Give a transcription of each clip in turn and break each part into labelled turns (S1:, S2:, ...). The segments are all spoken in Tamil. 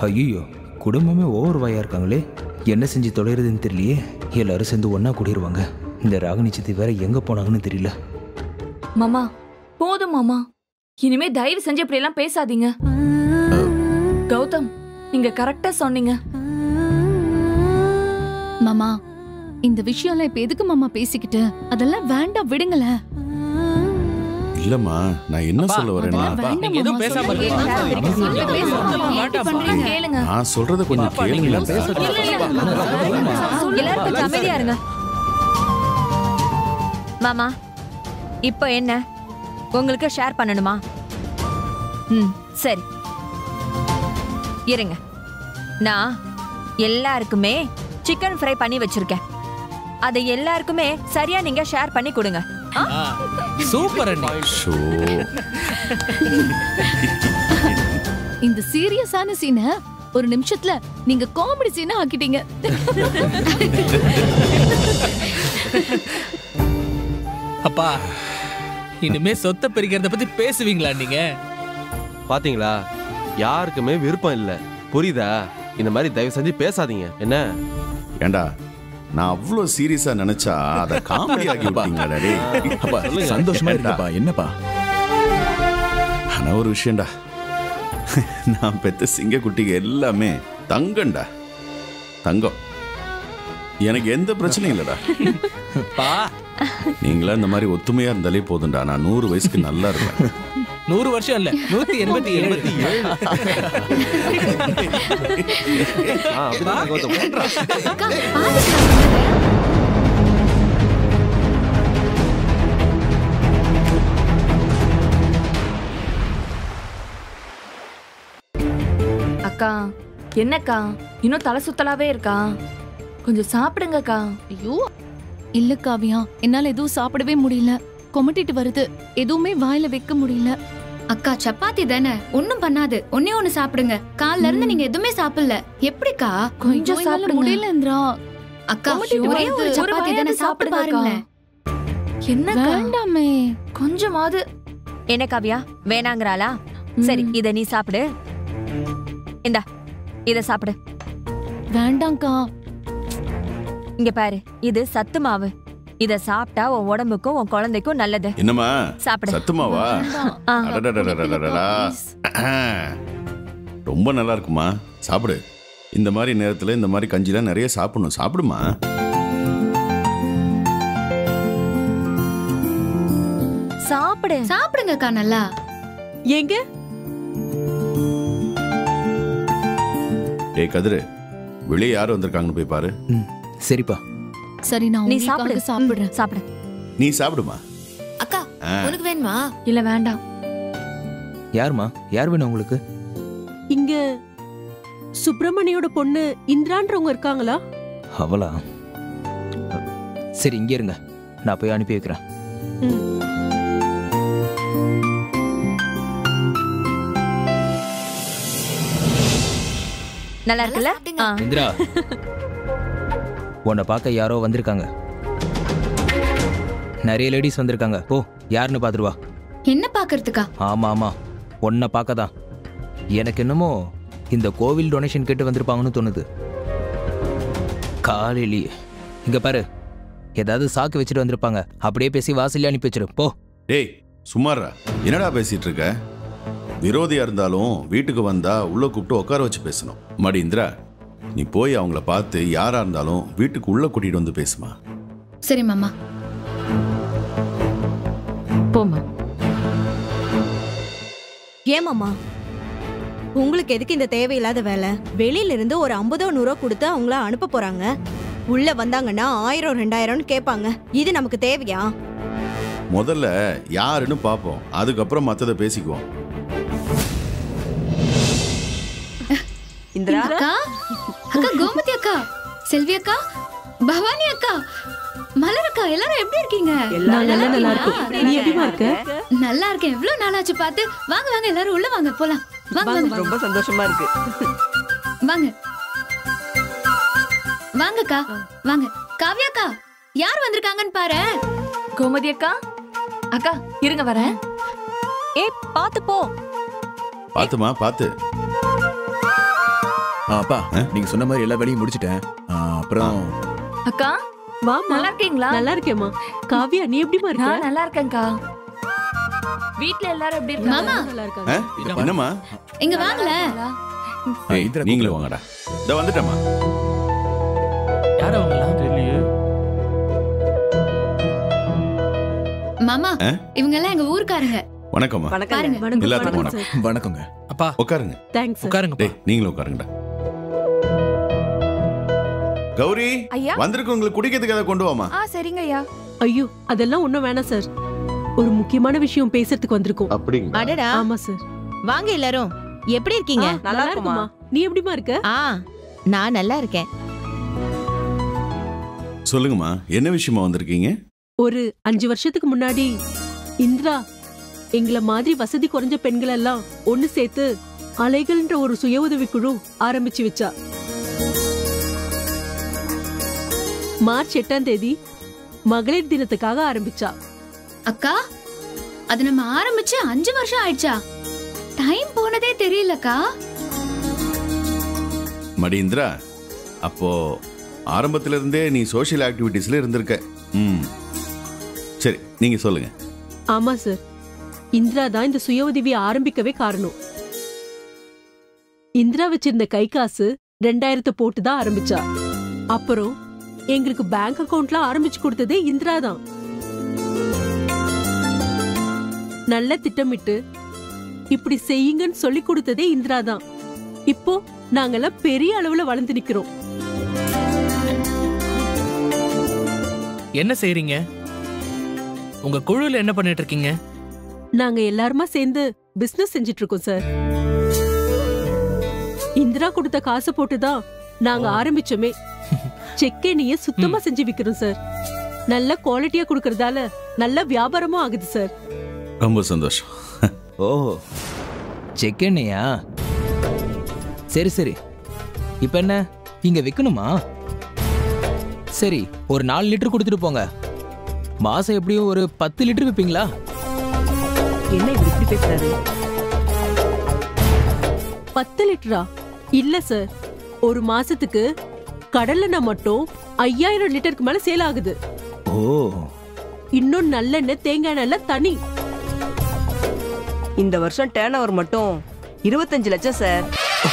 S1: ஐயோ குடும்பமே ஓவர் வாயா இருக்காங்களே என்ன செஞ்சு தொலைறதுன்னு தெரியலையே எல்லாரும் சேர்ந்து ஒண்ணா கூடிருவாங்க இந்த ராகினி சித்தி வேற எங்க போனாங்கன்னு தெரியல
S2: மாமா போதும் மாமா இனிமே தயவு செஞ்சு இப்படி எல்லாம் பேசாதீங்க கௌதம் நீங்க கரெக்டா சொன்னீங்க
S3: மாமா இந்த விஷயம்லாம் இப்ப எதுக்கு மாமா பேசிக்கிட்டு அதெல்லாம் வேண்டாம் விடுங்களேன்
S4: இல்லம்மா நான் என்ன சொல்ல வரேன்னா
S3: அதெல்லாம் வேண்டாம்
S5: நீங்க எதுவும்
S3: மாமா,
S5: பேசாம
S3: சொல்லுங்க.
S5: இருங்க.
S3: சொல்லுங்க, பேசுங்க.
S2: ஏன் இப்படி பண்றீங்க? கேளுங்க
S4: நான் சொல்றத கொஞ்சம் கேளுங்களேன்
S6: எல்லாரும் கொஞ்சம் அமைதியா இருங்க மாமா இப்போ என்ன உங்களுக்கு ஷேர் பண்ணணுமா ம் சரி இருங்க நான் எல்லாருக்குமே சிக்கன் ஃப்ரை பண்ணி வச்சிருக்கேன் அதை எல்லாருக்குமே சரியா நீங்க ஷேர் பண்ணி கொடுங்க ஆ?
S5: சூப்பர் அண்ணி
S4: ஷோ
S3: இந்த சீரியஸான சீனை ஒரு நிமிஷத்துல நீங்க காமெடி சீனா ஆக்கிட்டீங்க
S5: அப்பா இனிமே சொத்தை பிரிக்கிறத பத்தி பேசுவீங்களா நீங்க
S7: பாத்தீங்களா யாருக்குமே விருப்பம் இல்ல புரியுதா இந்த மாதிரி தயவு செஞ்சு பேசாதீங்க என்ன
S4: ஏண்டா நான் அவ்வளோ சீரியஸா நினைச்சா அதை காமெடி ஆக்கி விட்டீங்கடா டேய்
S8: அப்பா சந்தோஷமா இருக்கப்பா என்னப்பா
S4: ஆனா ஒரு விஷயம்டா நான் பெத்த சிங்க குட்டிங்க எல்லாமே தங்கம்டா தங்கம் எனக்கு எந்த பிரச்சனையும் இல்லடா
S5: பா
S4: நீங்களா இந்த மாதிரி ஒத்துமையா இருந்தாலே போதும்டா நான் நூறு வயசுக்கு நல்லா இருப்பேன்
S5: நூறு வருஷம் இல்ல நூத்தி எண்பத்தி எண்பத்தி
S7: ஆ, அப்படிதான் கௌதம்.
S3: அக்கா, பாத்துக்கலாம்.
S2: அக்கா என்னக்கா இன்னும் தலை சுத்தலாவே இருக்கா கொஞ்சம் சாப்பிடுங்கக்கா
S3: ஐயோ இல்ல காவியா என்னால எதுவும் சாப்பிடவே முடியல கொமட்டிட்டு வருது எதுவுமே வாயில வைக்க முடியல
S9: அக்கா சப்பாத்தி தானே ஒண்ணும் பண்ணாது ஒன்னே ஒண்ணு சாப்பிடுங்க கால்ல இருந்து நீங்க எதுவுமே சாப்பிடல எப்படிக்கா
S2: கொஞ்சம்
S3: ஐயோ, என்னால
S2: சாப்பிடுங்க
S3: முடியல இந்திரா
S9: அக்கா
S2: கொமட்டிட்டு
S9: ஒரே
S2: வருது.
S9: ஒரு
S2: ஒரு
S9: சப்பாத்தி தானே
S2: வாயாவது
S9: சாப்பிட்டு
S2: சாப்பிடுங்கக்கா.
S9: பாருங்களேன்
S2: என்னக்கா
S3: வேண்டாமே
S2: கொஞ்சமாவது
S6: என்ன காவியா வேணாங்கிறாளா சரி இத நீ சாப்பிடு இந்தா இத சாப்பிடு
S3: வேண்டாம்க்கா
S6: இங்க பாரு இது சத்து மாவு இத சாப்பிட்டா உன் உடம்புக்கும் உன் குழந்தைக்கும் நல்லது
S4: என்னம்மா
S6: சாப்பிடு
S4: சத்துமாவா
S6: ஆ.
S4: அடடடடடடடா. ரொம்ப நல்லா இருக்குமா சாப்பிடு இந்த மாதிரி நேரத்துல இந்த மாதிரி கஞ்சிலாம் நிறைய சாப்பிடணும் சாப்பிடுமா
S6: சாப்பிடு
S9: சாப்பிடுங்கக்கா நல்லா
S10: எங்க
S4: ஏய் கதிரு வெளியே யார் வந்திருக்காங்கன்னு போய் பாரு
S1: ம் சரிப்பா
S3: சரி நான்
S6: நீ
S3: உங்களுக்காக
S6: சாப்பிடு
S3: சாப்பிடுறேன்
S6: சாப்பிடு
S4: நீ சாப்பிடுமா
S9: அக்கா
S4: ஆ.
S9: உனக்கு வேணுமா
S2: இல்ல வேண்டாம்
S1: யாரும்மா யார் வேணும் உங்களுக்கு
S10: இங்க சுப்பிரமணியோட பொண்ணு இந்திரான்றவங்க இருக்காங்களா
S1: அவளா சரி இங்கே இருங்க நான் போய் அனுப்பி வைக்கிறேன்
S6: நல்லா இருக்குல்ல
S9: சாப்பிடுங்க.
S6: ஆ.
S1: இந்திரா உன்னை பார்க்க யாரோ வந்திருக்காங்க நிறைய லேடிஸ் வந்திருக்காங்க போ யாருன்னு பார்த்துட்டு வா
S9: என்ன பாக்குறதுக்கா
S1: ஆமா ஆமா உன்னை பார்க்க தான் எனக்கு என்னமோ இந்த கோவில் டொனேஷன் கேட்டு வந்திருப்பாங்கன்னு தோணுது காலையிலேயே இங்க பாரு ஏதாவது சாக்கு வச்சுட்டு வந்திருப்பாங்க அப்படியே பேசி வாசல்ல அனுப்பி வச்சிரு போ
S4: டேய் சும்மாரா என்னடா பேசிட்டு இருக்க விரோதியா இருந்தாலும் வீட்டுக்கு வந்தா உள்ள கூப்பிட்டு உட்கார வச்சு பேசணும் மடி இந்திரா நீ போய் அவங்கள பார்த்து யாரா இருந்தாலும் வீட்டுக்கு உள்ள கூட்டிட்டு வந்து பேசுமா
S9: சரி மாமா
S6: போமா
S10: ஏமாமா உங்களுக்கு எதுக்கு இந்த தேவையில்லாத வேலை வெளியில இருந்து ஒரு ஐம்பதோ நூறோ கொடுத்து அவங்கள அனுப்ப போறாங்க உள்ள வந்தாங்கன்னா ஆயிரம் ரெண்டாயிரம்னு கேட்பாங்க இது நமக்கு தேவையா
S4: முதல்ல யாருன்னு பார்ப்போம் அதுக்கப்புறம் மற்றதை பேசிக்குவோம்
S10: இந்திரா
S9: அக்கா அக்கா கோமதி அக்கா செல்வி அக்கா பவானி அக்கா மலர் அக்கா எல்லாரும் எப்படி இருக்கீங்க
S10: எல்லாம் நல்லா நல்லா இருக்கும் நீ எப்படிமா இருக்க
S9: நல்லா இருக்கேன் எவ்வளவு நாளாச்சு பார்த்து வாங்க வாங்க எல்லாரும் உள்ள வாங்க போலாம் வாங்க வாங்க
S10: ரொம்ப சந்தோஷமா இருக்கு
S9: வாங்க வாங்கக்கா வாங்க காவ்யாக்கா யார் வந்திருக்காங்கன்னு பாரு
S2: கோமதி அக்கா அக்கா இருங்க வரேன்
S6: ஏ பாத்து போ
S4: பார்த்துமா பார்த்து
S8: ஆ, அப்பா நீங்க சொன்ன மாதிரி எல்லா வேலையும் முடிச்சிட்டேன் ஆ, அப்புறம்
S2: அக்கா
S11: வாமா
S2: நல்லா இருக்கீங்களா
S11: நல்லா இருக்கேம்மா காவியா நீ எப்படிமா இருக்க
S2: நான் நல்லா இருக்கேன்க்கா வீட்ல எல்லாரும் எப்படி இருக்காங்க
S9: மாமா
S11: நல்லா இருக்காங்க
S4: ஆ? என்னம்மா
S9: இங்க வாங்கல
S4: ஏய், நீங்களும் வாங்கடா இதை வந்துட்டேம்மா
S5: யார் அவங்கலாம்
S7: தெரியலையே
S9: மாமா
S4: ஆ?
S9: இவங்க எல்லாம் எங்க ஊர்க்காரங்க
S4: வணக்கம்மா
S9: பாருங்க
S11: வணக்கம்
S4: எல்லாத்துக்கும்
S11: வணக்கம் சார்
S8: வணக்கங்க
S5: அப்பா
S4: உட்காருங்க
S11: தேங்க்ஸ் சார்
S5: உட்காருங்கப்பா
S4: டேய் நீங்களும் உட்காருங்கடா கௌரி
S2: ஐயா
S4: வந்திருக்கவங்களுக்கு குடிக்கிறதுக்கு அதை கொண்டு வாமா
S2: ஆ சரிங்க ஐயா
S11: ஐயோ அதெல்லாம் ஒண்ணும் வேணாம் சார் ஒரு முக்கியமான விஷயம் பேசுறதுக்கு வந்திருக்கோம்
S7: அப்படிங்களா
S12: அடடா
S11: ஆமா சார்
S12: வாங்க எல்லாரும் எப்படி இருக்கீங்க
S11: ஆ, நல்லா இருக்குமா நீ எப்படிமா இருக்க
S12: ஆ நான் நல்லா இருக்கேன்
S4: சொல்லுங்கம்மா என்ன விஷயமா வந்திருக்கீங்க
S11: ஒரு அஞ்சு வருஷத்துக்கு முன்னாடி இந்திரா எங்கள மாதிரி வசதி குறைஞ்ச பெண்கள் எல்லாம் ஒண்ணு சேர்த்து அலைகள்ன்ற ஒரு சுய உதவி குழு ஆரம்பிச்சு வச்சா மார்ச் எட்டாம் தேதி மகளிர் தினத்துக்காக ஆரம்பிச்சா
S9: அக்கா அது நம்ம ஆரம்பிச்சு அஞ்சு வருஷம் ஆயிடுச்சா டைம் போனதே தெரியலக்கா
S4: மடி இந்திரா அப்போ ஆரம்பத்துல இருந்தே நீ சோஷியல் ஆக்டிவிட்டீஸ்ல இருந்திருக்க ம் சரி நீங்க சொல்லுங்க
S11: ஆமா சார் இந்திரா தான் இந்த சுய உதவியை ஆரம்பிக்கவே காரணம் இந்திரா வச்சிருந்த கை காசு ரெண்டாயிரத்தை போட்டு தான் ஆரம்பிச்சா அப்புறம் எங்களுக்கு பேங்க் அக்கவுண்ட்ல ஆரம்பிச்சு கொடுத்ததே இந்திரா தான் நல்ல திட்டமிட்டு இப்படி செய்யுங்கன்னு சொல்லி கொடுத்ததே இந்திரா தான் இப்போ நாங்கெல்லாம் பெரிய அளவுல வளர்ந்து நிக்கிறோம்
S5: என்ன செய்றீங்க உங்க குழுல என்ன பண்ணிட்டு இருக்கீங்க
S11: நாங்க எல்லாருமா சேர்ந்து பிசினஸ் செஞ்சுட்டு இருக்கோம் சார் இந்திரா கொடுத்த காசு போட்டுதான் நாங்க ஆரம்பிச்சோமே செக்கெண்ணிய சுத்தமா செஞ்சு விக்கிறோம் சார் நல்ல குவாலிட்டியா கொடுக்கறதால நல்ல வியாபாரமும் ஆகுது சார்
S4: ரொம்ப சந்தோஷம்
S1: ஓ செக் எண்ணெயா சரி சரி இப்போ என்ன இங்க விற்கணுமா சரி ஒரு நாலு லிட்டர் கொடுத்துட்டு போங்க மாசம் எப்படியும் ஒரு பத்து லிட்டர் விற்பீங்களா
S11: என்ன இவர் இப்படி பேசுறாரு பத்து லிட்டரா இல்ல சார் ஒரு மாசத்துக்கு கடலெண்ணெய் மட்டும் ஐயாயிரம் லிட்டருக்கு மேல சேல் ஆகுது
S1: ஓ
S11: இன்னும் நல்லெண்ணெய் தேங்காய் எண்ணெய் தனி
S13: இந்த வருஷம் டேர்ன் ஓவர் மட்டும் இருபத்தஞ்சு லட்சம் சார்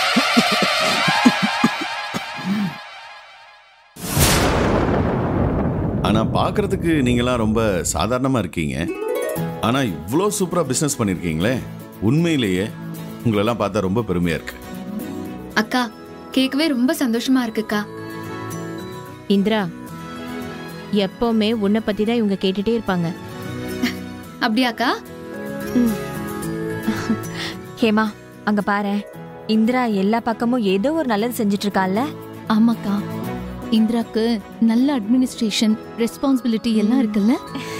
S4: ஆனா பார்க்கிறதுக்கு நீங்களாம் ரொம்ப சாதாரணமா இருக்கீங்க ஆனா இவ்வளோ சூப்பரா பிசினஸ் பண்ணிருக்கீங்களே உண்மையிலேயே உங்களெல்லாம் பார்த்தா ரொம்ப பெருமையா இருக்கு
S9: அக்கா கேட்கவே ரொம்ப சந்தோஷமா இருக்குக்கா
S12: இந்திரா எப்பவுமே உன்னை பத்தி தான் இவங்க கேட்டுட்டே இருப்பாங்க
S9: அப்படியாக்கா
S6: ஹேமா அங்க பாரு இந்திரா எல்லா பக்கமும் ஏதோ ஒரு நல்லது செஞ்சுட்டு இருக்கால
S3: ஆமாக்கா இந்திராக்கு நல்ல அட்மினிஸ்ட்ரேஷன் ரெஸ்பான்சிபிலிட்டி எல்லாம் இருக்குல்ல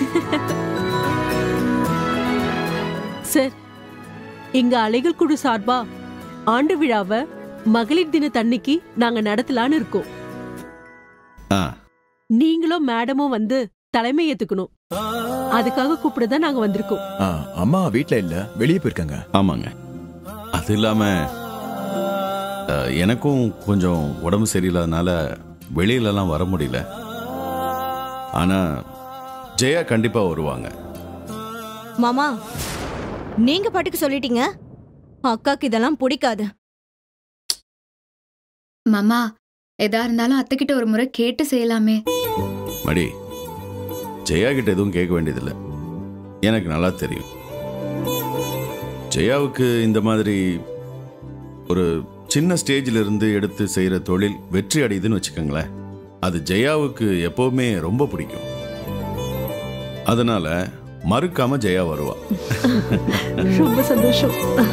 S11: சார் எங்க அலைகள் குழு சார்பா ஆண்டு விழாவை மகளிர் தின தன்னைக்கு நாங்க நடத்தலான்னு இருக்கோம்
S4: ஆ
S11: நீங்களும் மேடமும் வந்து தலைமை ஏத்துக்கணும் அதுக்காக கூப்பிட தான் நாங்க வந்திருக்கோம்
S8: ஆ, அம்மா வீட்ல இல்ல வெளியே போயிருக்காங்க
S4: ஆமாங்க அது இல்லாம அஹ், எனக்கும் கொஞ்சம் உடம்பு சரியில்லாதனால வெளியிலலாம் வர முடியல ஆனா ஜெயா கண்டிப்பா வருவாங்க
S10: மாமா நீங்க பாட்டுக்கு சொல்லிட்டீங்க அக்காக்கு இதெல்லாம் பிடிக்காது
S9: மாமா எதா இருந்தாலும் அத்தைக்கிட்ட ஒரு முறை கேட்டு செய்யலாமே
S4: மடி ஜெயா கிட்ட எதுவும் கேட்க வேண்டியதில்லை எனக்கு நல்லா தெரியும் ஜெயாவுக்கு இந்த மாதிரி ஒரு சின்ன ஸ்டேஜில் இருந்து எடுத்து செய்கிற தொழில் வெற்றி அடையுதுன்னு வச்சுக்கோங்களேன் அது ஜெயாவுக்கு எப்பவுமே ரொம்ப பிடிக்கும் அதனால மறுக்காம ஜெயா வருவா
S11: ரொம்ப சந்தோஷம்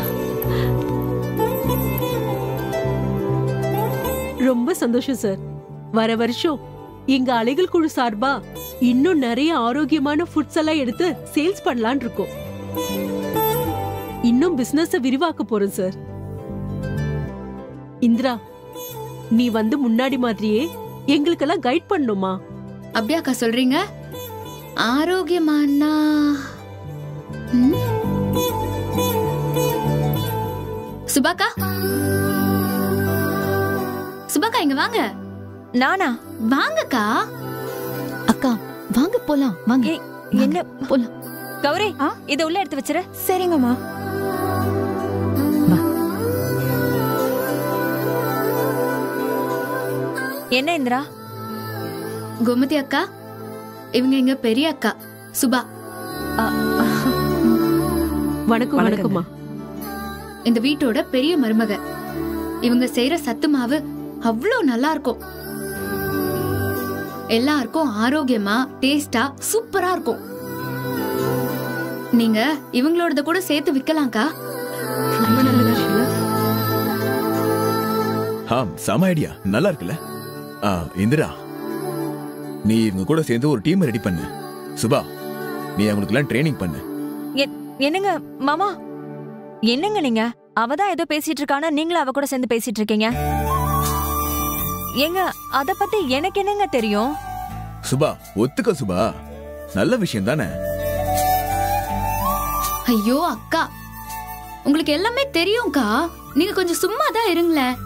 S11: ரொம்ப சந்தோஷம் சார் வர வருஷம் எங்க அலைகள் குழு சார்பா இன்னும் நிறைய ஆரோக்கியமான ஃபுட்ஸ் எல்லாம் எடுத்து சேல்ஸ் பண்ணலாம்னு இருக்கோம் இன்னும் பிசினஸ் விரிவாக்க போறோம் சார் இந்திரா நீ வந்து முன்னாடி மாதிரியே எங்களுக்கெல்லாம் கைட் பண்ணுமா
S9: அப்படியாக்கா சொல்றீங்க ஆரோக்கியமானா ம்? சுபாக்கா சுபாக்கா இங்க வாங்க
S6: நானா
S9: வாங்கக்கா
S3: அக்கா வாங்க போலாம் வாங்க
S6: என்ன
S3: போலாம்
S6: கௌரி இத உள்ள எடுத்து வச்சிரு
S14: சரிங்கம்மா
S6: என்ன இந்திரா
S9: கோமதி அக்கா இவங்க எங்க பெரிய அக்கா சுபா
S11: வணக்கம் வணக்கம்மா
S9: இந்த வீட்டோட பெரிய மருமக இவங்க செய்யற சத்து மாவு அவ்வளோ நல்லா இருக்கும் எல்லாருக்கும் ஆரோக்கியமா டேஸ்டா சூப்பரா இருக்கும் நீங்க இவங்களோடத கூட சேர்த்து விக்கலாம்க்கா
S8: ஆ செம ஐடியா நல்லா இருக்குல்ல ஆ இந்திரா நீ இவங்க கூட சேர்ந்து ஒரு டீம் ரெடி பண்ணு சுபா நீ அவங்களுக்குலாம் ட்ரைனிங் பண்ணு
S6: எ- என்னங்க மாமா என்னங்க நீங்க அவ தான் ஏதோ பேசிட்டு இருக்கானா நீங்களும் அவ கூட சேர்ந்து பேசிட்டு இருக்கீங்க ஏங்க அத பத்தி எனக்கு என்னங்க தெரியும்
S8: சுபா ஒத்துக்க சுபா நல்ல விஷயம் தானே
S9: ஐயோ அக்கா உங்களுக்கு எல்லாமே தெரியும்க்கா நீங்க கொஞ்சம் சும்மா தான் இருங்களேன்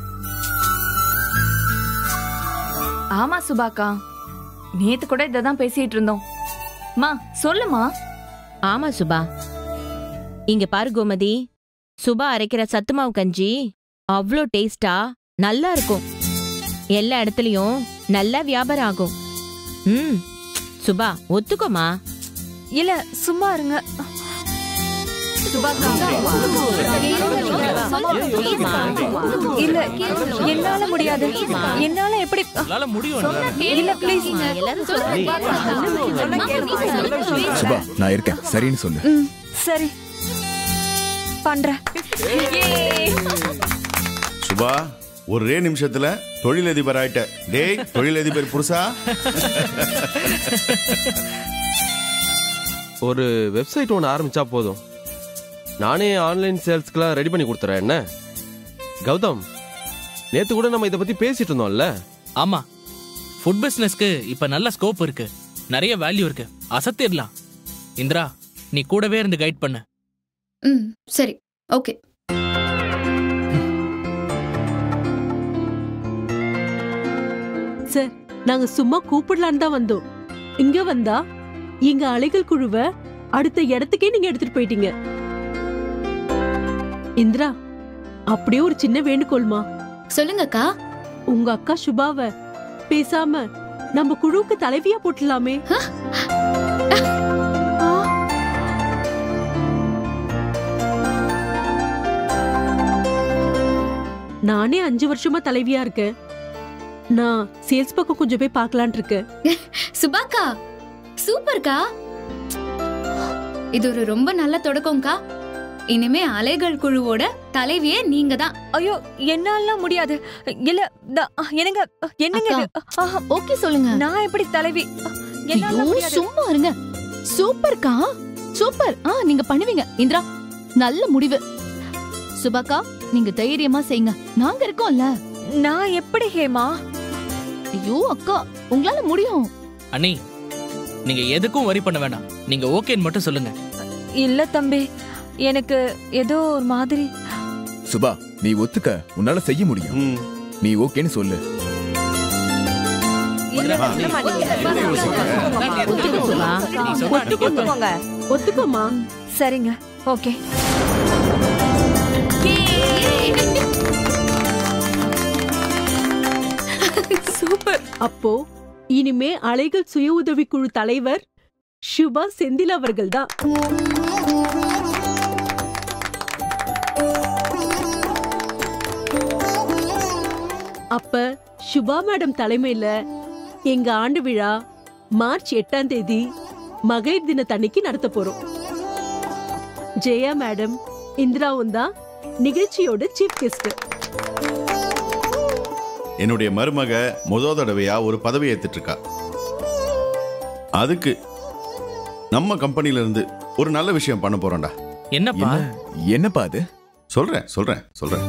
S2: ஆமா சுபாக்கா நேத்து கூட இதை தான் பேசிட்டு இருந்தோம் மா சொல்லுமா
S12: ஆமா சுபா இங்க பாரு கோமதி சுபா அரைக்கிற சத்து மாவு கஞ்சி அவ்வளோ டேஸ்டா நல்லா இருக்கும் எல்லா இடத்துலயும் நல்லா வியாபாரம் ஆகும் ம் சுபா ஒத்துக்கோமா
S6: இல்ல சும்மா இருங்க இல்ல என்னால முடியாது என்னால எப்படி இல்ல ப்ளீஸ்
S8: சுபா நான் இருக்கேன் சரின்னு சொல்லு
S6: ம் சரி பண்றேன்
S4: சுபா ஒரே நிமிஷத்துல தொழிலதிபர் ஆயிட்ட டேய் தொழிலதிபர் புருஷா
S7: ஒரு வெப்சைட் ஒன்று ஆரம்பிச்சா போதும் நானே ஆன்லைன் சேல்ஸ்க்குலாம் ரெடி பண்ணி கொடுத்துறேன் என்ன கௌதம் நேத்து கூட நம்ம இதை பத்தி பேசிட்டு இருந்தோம்ல
S5: ஆமா ஃபுட் பிசினஸ்க்கு இப்ப நல்ல ஸ்கோப் இருக்கு நிறைய வேல்யூ இருக்கு அசத்திடலாம் இந்திரா நீ கூடவே இருந்து கைட் பண்ணு
S9: ம் சரி ஓகே
S11: சார் நாங்க சும்மா கூப்பிடலான்னு தான் வந்தோம் இங்க வந்தா எங்க அலைகள் குழுவை அடுத்த இடத்துக்கே நீங்க எடுத்துட்டு போயிட்டீங்க இந்திரா அப்படியே ஒரு சின்ன வேண்டுகோள்மா
S9: சொல்லுங்கக்கா
S11: உங்க அக்கா சுபாவ பேசாம நம்ம குழுவுக்கு தலைவியா போட்டலாமே நானே அஞ்சு வருஷமா தலைவியா இருக்கேன் நான் சேல்ஸ் பக்கம் கொஞ்சம் போய் பார்க்கலான் இருக்கேன்
S9: சுபாக்கா சூப்பர்க்கா இது ஒரு ரொம்ப நல்ல தொடக்கம்க்கா இனிமே அலைகள் குழுவோட தலைவியே நீங்க தான்
S6: ஐயோ என்னால முடியாது இல்ல த- என்னங்க என்னங்க இது? ஆஹா,
S3: ஓகே சொல்லுங்க
S6: நான் எப்படி தலைவி என்னால
S3: ஐயோ,
S6: முடியாது.
S3: சும்மா இருங்க சூப்பர்க்கா சூப்பர் ஆ நீங்க பண்ணுவீங்க இந்திரா நல்ல முடிவு சுபாக்கா நீங்க தைரியமா செய்யுங்க நாங்க இருக்கோம்ல
S6: நான் எப்படி ஹேமா
S3: ஐயோ அக்கா உங்களால முடியும்
S5: அண்ணி நீங்க எதுக்கும் வரி பண்ண வேண்டாம் நீங்க ஓகேன்னு மட்டும் சொல்லுங்க
S6: இல்ல தம்பி எனக்கு ஏதோ ஒரு மாதிரி
S8: சுபா நீ ஒத்துக்க உன்னால செய்ய முடியும் நீ ஓகேன்னு சொல்லு
S6: ஒத்துக்கோங்க
S11: ஒத்துக்கோமா
S6: சரிங்க ஓகே
S11: சூப்பர் அப்போ இனிமே அலைகள் சுய உதவிக்குழு தலைவர் சுபா செந்தில் அவர்கள் தான் அப்ப சுபா மேடம் தலைமையில எங்க ஆண்டு விழா மார்ச் எட்டாம் தேதி மகளிர் தினத்தன்னைக்கு நடத்த போறோம் ஜெயா மேடம் இந்திராவும் தான் நிகழ்ச்சியோட சீஃப் கெஸ்ட்
S4: என்னுடைய மருமக முத தடவையா ஒரு பதவி ஏத்துட்டு இருக்கா அதுக்கு நம்ம கம்பெனில இருந்து ஒரு நல்ல விஷயம் பண்ண போறோம்டா
S5: என்னப்பா
S8: என்னப்பா அது
S4: சொல்றேன் சொல்றேன் சொல்றேன்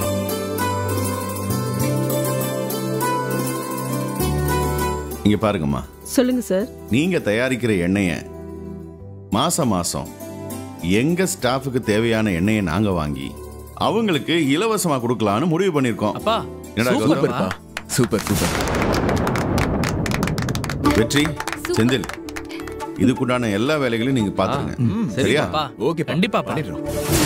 S4: இங்க பாருங்கம்மா
S11: சொல்லுங்க சார்
S4: நீங்க தயாரிக்கிற எண்ணெயை மாசம் மாசம் எங்க ஸ்டாஃபுக்கு தேவையான எண்ணெயை நாங்க வாங்கி அவங்களுக்கு இலவசமா கொடுக்கலாம்னு முடிவு பண்ணிருக்கோம்
S5: அப்பா
S4: என்னடா
S5: சூப்பர்ப்பா.
S4: கௌதம்?
S8: சூப்பர் சூப்பர்
S4: வெற்றி செந்தில் இதுக்குண்டான எல்லா வேலைகளையும் நீங்க பாத்துருங்க சரியா
S8: ஓகே
S5: கண்டிப்பா
S8: பண்ணிடுறோம்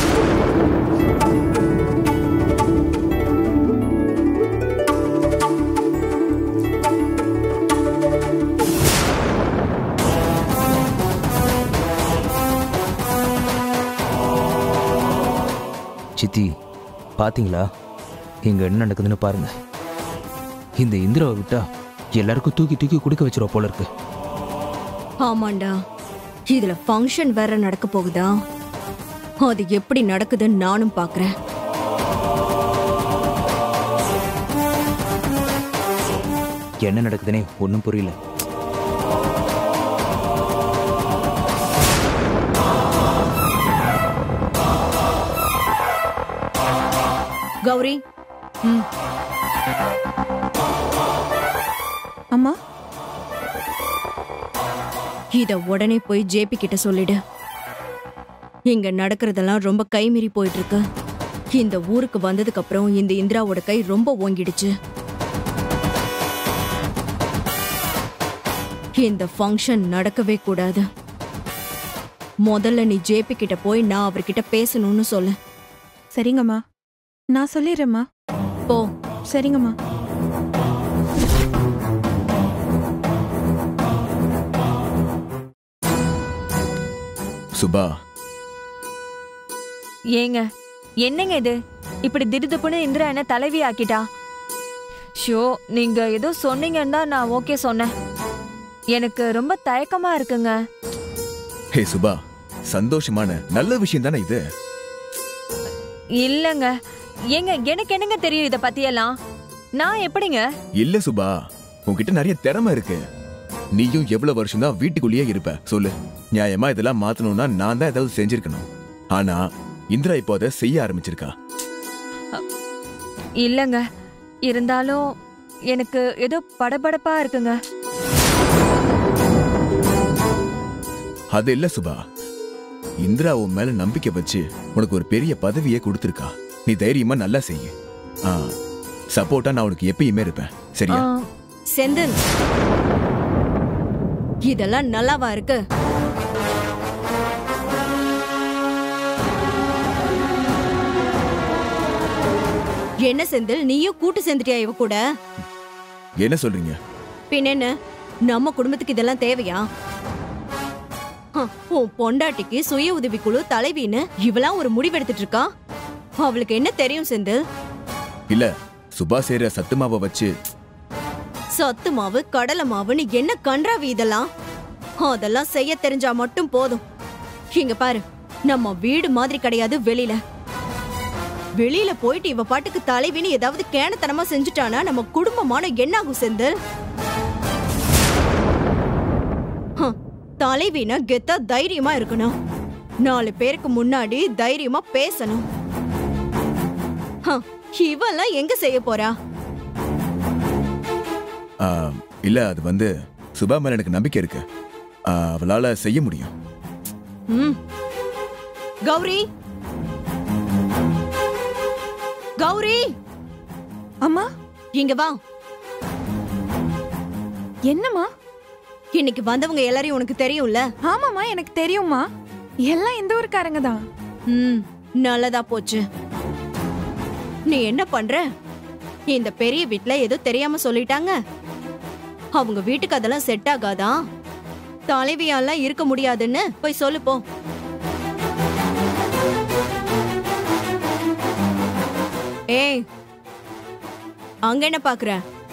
S1: சித்தி பாத்தீங்களா இங்க என்ன நடக்குதுன்னு பாருங்க இந்த இந்திராவை விட்டா எல்லாருக்கும் தூக்கி தூக்கி குடிக்க வச்சிருவா போல இருக்கு
S10: ஆமாண்டா இதுல ஃபங்க்ஷன் வேற நடக்க போகுதா அது எப்படி நடக்குதுன்னு நானும் பாக்குறேன்
S1: என்ன நடக்குதுன்னே ஒன்றும் புரியல
S10: கௌரி ம்
S14: அம்மா
S10: இத உடனே போய் ஜேபி கிட்ட சொல்லிடு இங்க நடக்கிறதெல்லாம் ரொம்ப கைமீறி போயிட்டு இருக்கு இந்த ஊருக்கு வந்ததுக்கு அப்புறம் இந்த இந்திராவோட கை ரொம்ப ஓங்கிடுச்சு இந்த ஃபங்க்ஷன் நடக்கவே கூடாது முதல்ல நீ ஜேபி கிட்ட போய் நான் அவர்கிட்ட பேசணும்னு சொல்லு
S14: சரிங்கம்மா நான் சொல்லிடுறேம்மா
S10: போ
S14: சரிங்கம்மா
S8: சுபா
S6: ஏங்க என்னங்க இது இப்படி திடுதுப்புன்னு இந்திரா என்ன தலைவி ஆக்கிட்டா ஷோ நீங்க ஏதோ சொன்னீங்கன்னு தான் நான் ஓகே சொன்னேன் எனக்கு ரொம்ப தயக்கமா இருக்குங்க
S8: ஹே சுபா சந்தோஷமான நல்ல விஷயம் தானே இது
S6: இல்லங்க ஏங்க எனக்கு என்னங்க தெரியும் இத பத்தியெல்லாம் நான் எப்படிங்க
S8: இல்ல சுபா உன்கிட்ட நிறைய திறமை இருக்கு நீயும் எவ்வளவு வருஷம் தான் வீட்டுக்குள்ளேயே இருப்ப சொல்லு நியாயமா இதெல்லாம் மாத்தணும்னா நான் தான் ஏதாவது செஞ்சிருக்கணும் ஆனா இந்திரா இப்போ அதை செய்ய ஆரம்பிச்சிருக்கா
S6: இல்லங்க இருந்தாலும் எனக்கு ஏதோ படபடப்பா இருக்குங்க
S8: அது இல்ல சுபா இந்திரா உன் மேல நம்பிக்கை வச்சு உனக்கு ஒரு பெரிய பதவியே கொடுத்துருக்கா நீ தைரியமா நல்லா செய்ய ஆ சப்போர்ட்டா நான் உனக்கு எப்பயுமே இருப்பேன் சரியா
S10: செந்தில் இதெல்லாம் நல்லாவா இருக்கு என்ன செந்தில் நீயும் கூட்டு சேர்ந்துட்டியா இவ கூட
S8: என்ன சொல்றீங்க
S10: பின்ன என்ன நம்ம குடும்பத்துக்கு இதெல்லாம் தேவையா ஹம், உன் பொண்டாட்டிக்கு சுய உதவிக்குழு தலைவின்னு இவளாம் ஒரு முடிவெடுத்துட்டு இருக்கா அவளுக்கு என்ன தெரியும் செந்தில்
S8: இல்ல சுபா செய்யற சத்துமாவை வச்சு
S10: சத்து மாவு கடலை மாவுன்னு என்ன கன்றாவி இதெல்லாம் அதெல்லாம் செய்ய தெரிஞ்சா மட்டும் போதும் இங்க பாரு நம்ம வீடு மாதிரி கிடையாது வெளியில வெளியில போயிட்டு இவ பாட்டுக்கு தலைவின்னு ஏதாவது கேனத்தனமா செஞ்சுட்டானா நம்ம குடும்பமான என்னாகும் செந்தில் ஹம், தலைவினா கெத்தா தைரியமா இருக்கணும் நாலு பேருக்கு முன்னாடி தைரியமா பேசணும் ஹம், இவெல்லாம் எங்க செய்ய போறா
S8: ஆ, இல்ல அது வந்து சுபா மேல எனக்கு நம்பிக்கை இருக்கு ஆ, அவளால செய்ய முடியும்
S10: ம் கௌரி கௌரி
S14: அம்மா
S10: இங்க வா
S14: என்னம்மா
S10: இன்னைக்கு வந்தவங்க எல்லாரையும் உனக்கு தெரியும்ல
S14: ஆமாம்மா எனக்கு தெரியும்மா எல்லாம் இந்த ஊருக்காரங்க தான்
S10: ம் நல்லதா போச்சு நீ என்ன பண்ற இந்த பெரிய வீட்ல ஏதோ தெரியாம சொல்லிட்டாங்க அவங்க வீட்டுக்கு அதெல்லாம் செட் ஆகாதா தலைவியாலாம் இருக்க முடியாதுன்னு போய் சொல்லு போ ஏய் அங்க என்ன பாக்குற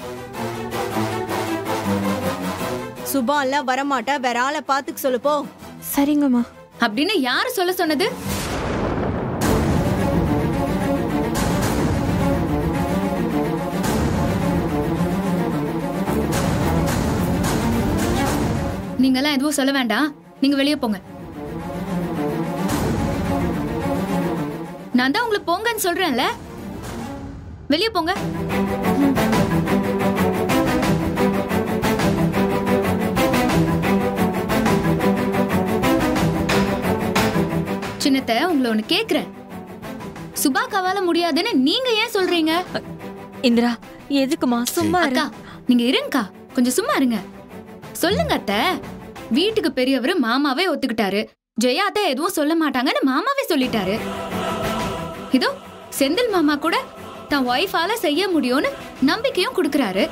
S10: சுபா எல்லாம் வரமாட்டா வேற ஆளை பாத்துக்க சொல்லு போ
S14: சரிங்கம்மா
S9: அப்படின்னு யாரு சொல்ல சொன்னது நீங்கெல்லாம் எதுவும் சொல்ல வேண்டாம் நீங்க வெளியே போங்க நான் தான் உங்களுக்கு போங்கன்னு சொல்றேன்ல வெளியே போங்க சின்னத்தை உங்களை ஒண்ணு கேக்குறேன் சுபாக்காவால முடியாதுன்னு நீங்க ஏன் சொல்றீங்க
S6: இந்திரா எதுக்குமா சும்மா இரு.
S9: அக்கா நீங்க இருங்கக்கா கொஞ்சம் சும்மா இருங்க சொல்லுங்க அத்தை வீட்டுக்கு பெரியவர் மாமாவே ஒத்துக்கிட்டாரு ஜெயா அத்தை எதுவும் சொல்ல மாட்டாங்கன்னு மாமாவே சொல்லிட்டாரு இதோ செந்தில் மாமா கூட தன் ஒய்ஃபால செய்ய முடியும்னு நம்பிக்கையும் கொடுக்கறாரு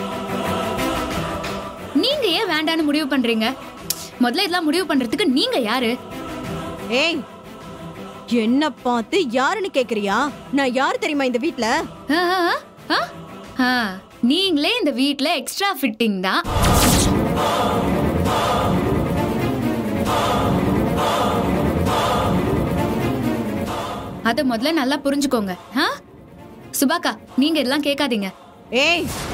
S9: நீங்க ஏன் வேண்டான்னு முடிவு பண்றீங்க முதல்ல இதெல்லாம் முடிவு பண்றதுக்கு நீங்க யாரு
S10: ஏய் என்ன பார்த்து யாருன்னு கேக்குறியா நான் யார் தெரியுமா இந்த வீட்ல
S9: ஆ, ஆ, ஆ, ஆ, நீங்களே இந்த வீட்ல எக்ஸ்ட்ரா ஃபிட்டிங் தான் அத முதல்ல நல்லா புரிஞ்சுக்கோங்க ஆ? சுபாக்கா நீங்க இதெல்லாம் கேட்காதீங்க
S10: ஏய்